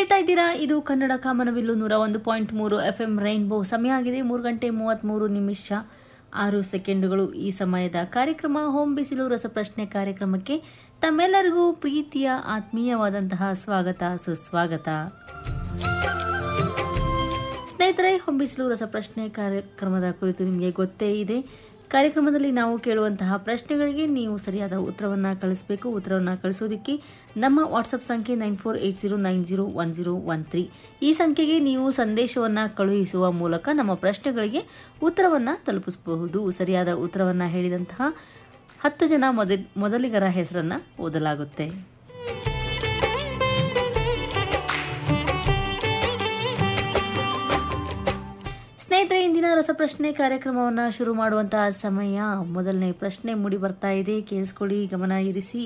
ಕೇಳ್ತಾ ಇದ್ದೀರಾ ಇದು ಕನ್ನಡ ಕಾಮನಬಿಲ್ಲು ನೂರ ಒಂದು ಪಾಯಿಂಟ್ ಮೂರು ಎಫ್ ಎಂ ರೈನ್ಬೋ ಸಮಯ ಆಗಿದೆ ಮೂರು ಗಂಟೆ ಮೂವತ್ತ್ಮೂರು ನಿಮಿಷ ಆರು ಸೆಕೆಂಡುಗಳು ಈ ಸಮಯದ ಕಾರ್ಯಕ್ರಮ ಹೋಮ್ ಬಿಸಿಲು ರಸಪ್ರಶ್ನೆ ಕಾರ್ಯಕ್ರಮಕ್ಕೆ ತಮ್ಮೆಲ್ಲರಿಗೂ ಪ್ರೀತಿಯ ಆತ್ಮೀಯವಾದಂತಹ ಸ್ವಾಗತ ಸುಸ್ವಾಗತ ಸ್ನೇಹಿತರೆ ಹೊಂಬಿಸಲು ರಸಪ್ರಶ್ನೆ ಕಾರ್ಯಕ್ರಮದ ಕುರಿತು ನಿಮಗೆ ಗೊತ್ತೇ ಇದೆ ಕಾರ್ಯಕ್ರಮದಲ್ಲಿ ನಾವು ಕೇಳುವಂತಹ ಪ್ರಶ್ನೆಗಳಿಗೆ ನೀವು ಸರಿಯಾದ ಉತ್ತರವನ್ನು ಕಳಿಸಬೇಕು ಉತ್ತರವನ್ನು ಕಳಿಸೋದಕ್ಕೆ ನಮ್ಮ ವಾಟ್ಸಪ್ ಸಂಖ್ಯೆ nine four eight zero nine zero one zero one three ಈ ಸಂಖ್ಯೆಗೆ ನೀವು ಸಂದೇಶವನ್ನು ಕಳುಹಿಸುವ ಮೂಲಕ ನಮ್ಮ ಪ್ರಶ್ನೆಗಳಿಗೆ ಉತ್ತರವನ್ನು ತಲುಪಿಸಬಹುದು ಸರಿಯಾದ ಉತ್ತರವನ್ನು ಹೇಳಿದಂತಹ ಹತ್ತು ಜನ ಮೊದ ಮೊದಲಿಗರ ಹೆಸರನ್ನು ಓದಲಾಗುತ್ತೆ ಸ್ನೇಹಿತರೆ ಇಂದಿನ ರಸಪ್ರಶ್ನೆ ಕಾರ್ಯಕ್ರಮವನ್ನು ಶುರು ಮಾಡುವಂತಹ ಸಮಯ ಮೊದಲನೇ ಪ್ರಶ್ನೆ ಮೂಡಿ ಬರ್ತಾ ಇದೆ ಕೇಳಿಸ್ಕೊಳ್ಳಿ ಗಮನ ಇರಿಸಿ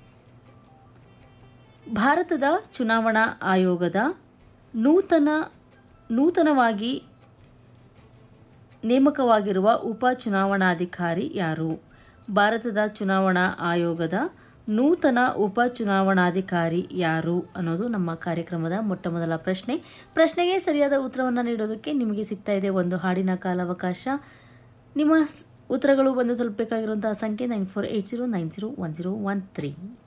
ಭಾರತದ ಚುನಾವಣಾ ಆಯೋಗದ ನೂತನ ನೂತನವಾಗಿ ನೇಮಕವಾಗಿರುವ ಉಪ ಚುನಾವಣಾಧಿಕಾರಿ ಯಾರು ಭಾರತದ ಚುನಾವಣಾ ಆಯೋಗದ ನೂತನ ಉಪ ಚುನಾವಣಾಧಿಕಾರಿ ಯಾರು ಅನ್ನೋದು ನಮ್ಮ ಕಾರ್ಯಕ್ರಮದ ಮೊಟ್ಟ ಮೊದಲ ಪ್ರಶ್ನೆ ಪ್ರಶ್ನೆಗೆ ಸರಿಯಾದ ಉತ್ತರವನ್ನು ನೀಡೋದಕ್ಕೆ ನಿಮಗೆ ಸಿಗ್ತಾ ಇದೆ ಒಂದು ಹಾಡಿನ ಕಾಲಾವಕಾಶ ನಿಮ್ಮ ಸ್- ಉತ್ತರಗಳು ಬಂದು ತಲುಪಬೇಕಾಗಿರುವಂತಹ ಸಂಖ್ಯೆ nine four eight zero nine zero one zero one three